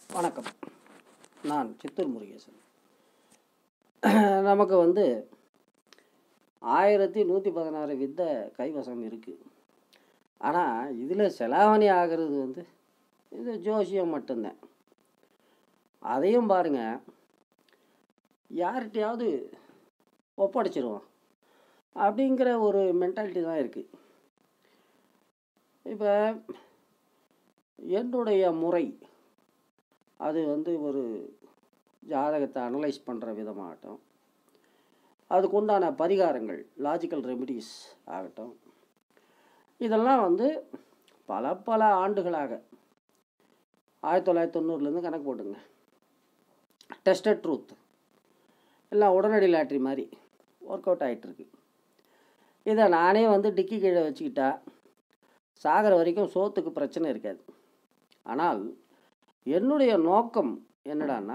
வணக்கம் நான் சித்தூர் முருகேசன் நமக்கு வந்து ஆயிரத்தி நூற்றி பதினாறு வித்தை கைவசம் இருக்குது ஆனால் இதில் செலாவணி ஆகிறது வந்து இது ஜோசியம் மட்டும்தான் அதையும் பாருங்கள் யார்கிட்டையாவது ஒப்படைச்சிருவோம் அப்படிங்கிற ஒரு மென்டாலிட்டி தான் இருக்குது இப்போ என்னுடைய முறை அது வந்து ஒரு ஜாதகத்தை அனலைஸ் பண்ணுற விதமாகட்டும் அதுக்குண்டான பரிகாரங்கள் லாஜிக்கல் ரெமிடிஸ் ஆகட்டும் இதெல்லாம் வந்து பல பல ஆண்டுகளாக ஆயிரத்தி தொள்ளாயிரத்தி தொண்ணூறுலேருந்து கணக்கு போட்டுங்க டெஸ்டட் ட்ரூத் எல்லாம் உடனடி லாட்ரி மாதிரி ஒர்க் அவுட் ஆகிட்டுருக்கு இதை நானே வந்து டிக்கி கீழே வச்சுக்கிட்டா சாகிற வரைக்கும் சோத்துக்கு பிரச்சனை இருக்காது ஆனால் என்னுடைய நோக்கம் என்னடான்னா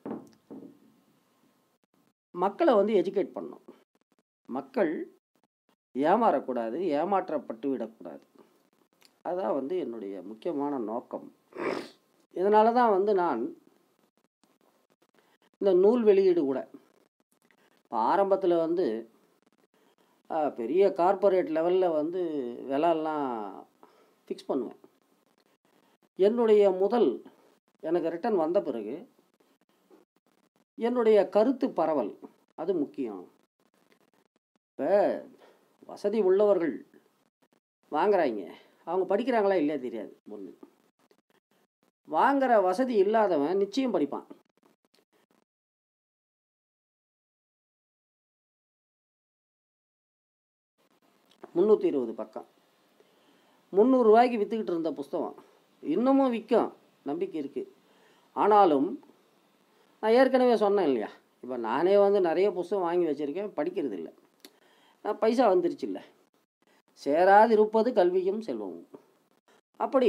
மக்களை வந்து எஜுகேட் பண்ணணும் மக்கள் ஏமாறக்கூடாது ஏமாற்றப்பட்டு விடக்கூடாது அதான் வந்து என்னுடைய முக்கியமான நோக்கம் இதனால தான் வந்து நான் இந்த நூல் வெளியீடு கூட இப்போ ஆரம்பத்தில் வந்து ஆஹ், பெரிய கார்ப்பரேட் லெவலில் வந்து விலைலாம் ஃபிக்ஸ் பண்ணுவேன் என்னுடைய முதல் எனக்கு ரிட்டர்ன் வந்த பிறகு என்னுடைய கருத்து பரவல் அது முக்கியம் இப்போ வசதி உள்ளவர்கள் வாங்குறாங்க அவங்க படிக்கிறாங்களா இல்லையா தெரியாது ஒன்று வாங்குற வசதி இல்லாதவன் நிச்சயம் படிப்பான் முந்நூற்றி இருபது பக்கம் முந்நூறுரூவாய்க்கு விற்றுக்கிட்டு இருந்த புஸ்தகம் இன்னமும் விற்கும் நம்பிக்கை இருக்குது ஆனாலும் நான் ஏற்கனவே சொன்னேன் இல்லையா இப்போ நானே வந்து நிறைய புஸ்தகம் வாங்கி வச்சுருக்கேன் படிக்கிறது இல்லை நான் பைசா வந்துருச்சு இல்லை சேராதிருப்பது கல்வியும் செல்வமும் அப்படி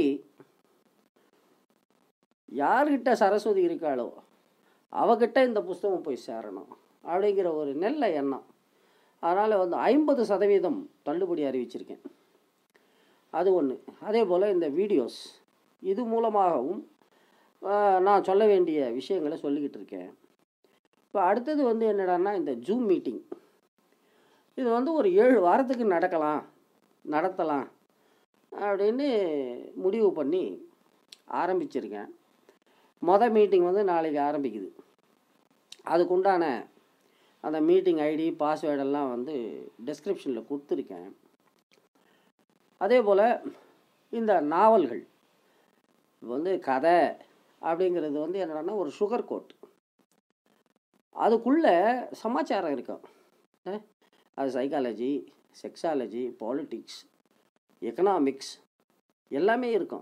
யார்கிட்ட சரஸ்வதி இருக்காளோ அவகிட்ட இந்த புஸ்தகம் போய் சேரணும் அப்படிங்கிற ஒரு நல்ல எண்ணம் அதனால் வந்து ஐம்பது சதவீதம் தள்ளுபடி அறிவிச்சிருக்கேன் அது ஒன்று அதே போல் இந்த வீடியோஸ் இது மூலமாகவும் ஆஹ், நான் சொல்ல வேண்டிய விஷயங்களை சொல்லிக்கிட்டு இருக்கேன் இப்போ அடுத்தது வந்து என்னடான்னா இந்த ஜூம் மீட்டிங் இது வந்து ஒரு ஏழு வாரத்துக்கு நடக்கலாம் நடத்தலாம் அப்படின்னு முடிவு பண்ணி ஆரம்பிச்சிருக்கேன் மொதல் மீட்டிங் வந்து நாளைக்கு ஆரம்பிக்குது அதுக்குண்டான அந்த மீட்டிங் ஐடி பாஸ்வேர்டெல்லாம் வந்து டெஸ்கிரிப்ஷனில் கொடுத்துருக்கேன் அதே போல் இந்த நாவல்கள் இப்போ வந்து கதை அப்படிங்கிறது வந்து என்னடான்னா ஒரு சுகர் கோட் அதுக்குள்ளே சமாச்சாரம் இருக்கும் அஹ், அது சைக்காலஜி செக்ஸாலஜி பாலிட்டிக்ஸ் எக்கனாமிக்ஸ் எல்லாமே இருக்கும்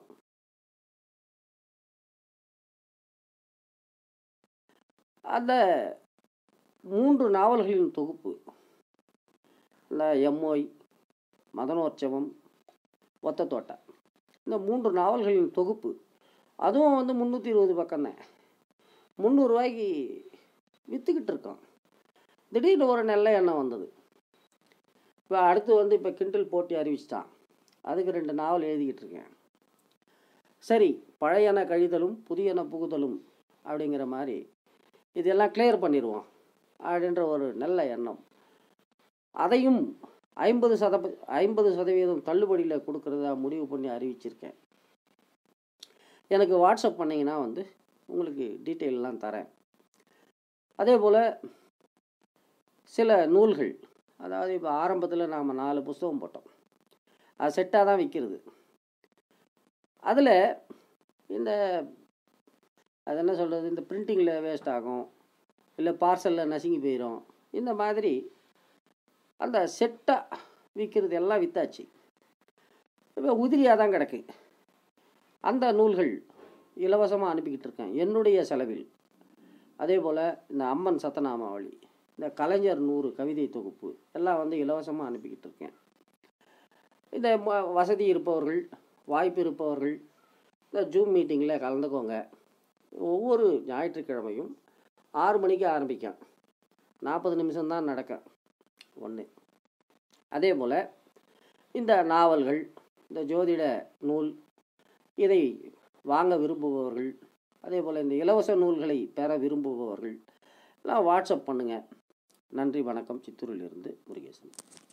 அந்த மூன்று நாவல்களின் தொகுப்பு இந்த எம்மோய் மதனோற்சவம் ஒத்த தோட்டா இந்த மூன்று நாவல்களின் தொகுப்பு அதுவும் வந்து முந்நூற்றி இருபது பக்கம்தான் முந்நூறுரூவாய்க்கு விற்றுக்கிட்டு இருக்கோம் திடீர்னு ஒரு நல்ல எண்ணம் வந்தது இப்போ அடுத்து வந்து இப்போ கிண்டில் போட்டி அறிவிச்சிட்டான் அதுக்கு ரெண்டு நாவல் எழுதிக்கிட்டு இருக்கேன் சரி பழையன கழிதலும் புதியன புகுதலும் அப்படிங்கிற மாதிரி இதெல்லாம் கிளியர் பண்ணிடுவோம் அப்படின்ற ஒரு நல்ல எண்ணம் அதையும் ஐம்பது சத ஐம்பது சதவீதம் தள்ளுபடியில் கொடுக்குறதா முடிவு பண்ணி அறிவிச்சிருக்கேன் எனக்கு வாட்ஸ்அப் பண்ணிங்கன்னா வந்து உங்களுக்கு டீட்டெயிலெலாம் தரேன் அதே போல் சில நூல்கள் அதாவது இப்போ ஆரம்பத்தில் நாம் நாலு புஸ்தகம் போட்டோம் அது செட்டாக தான் விற்கிறது அதில் இந்த அது என்ன சொல்கிறது இந்த பிரிண்டிங்கில் வேஸ்ட் ஆகும் இல்லை பார்சலில் நசுங்கி போயிடும் இந்த மாதிரி அந்த செட்டாக விற்கிறது எல்லாம் விற்றாச்சு இப்போ உதிரியாக தான் கிடக்கு அந்த நூல்கள் இலவசமாக அனுப்பிக்கிட்டு இருக்கேன் என்னுடைய செலவில் அதே போல் இந்த அம்மன் சத்தநாமாவளி இந்த கலைஞர் நூறு கவிதை தொகுப்பு எல்லாம் வந்து இலவசமாக அனுப்பிக்கிட்டு இருக்கேன் இந்த ம- வசதி இருப்பவர்கள் வாய்ப்பு இருப்பவர்கள் இந்த ஜூம் மீட்டிங்கில் கலந்துக்கோங்க ஒவ்வொரு ஞாயிற்றுக்கிழமையும் ஆறு மணிக்கு ஆரம்பிக்கும் நாற்பது நிமிஷம்தான் நடக்கும் ஒன்று அதே போல் இந்த நாவல்கள் இந்த ஜோதிட நூல் இதை வாங்க விரும்புபவர்கள் அதே போல் இந்த இலவச நூல்களை பெற விரும்புபவர்கள் எல்லாம் வாட்ஸ்அப் பண்ணுங்கள் நன்றி வணக்கம் சித்தூரிலிருந்து முருகேசன்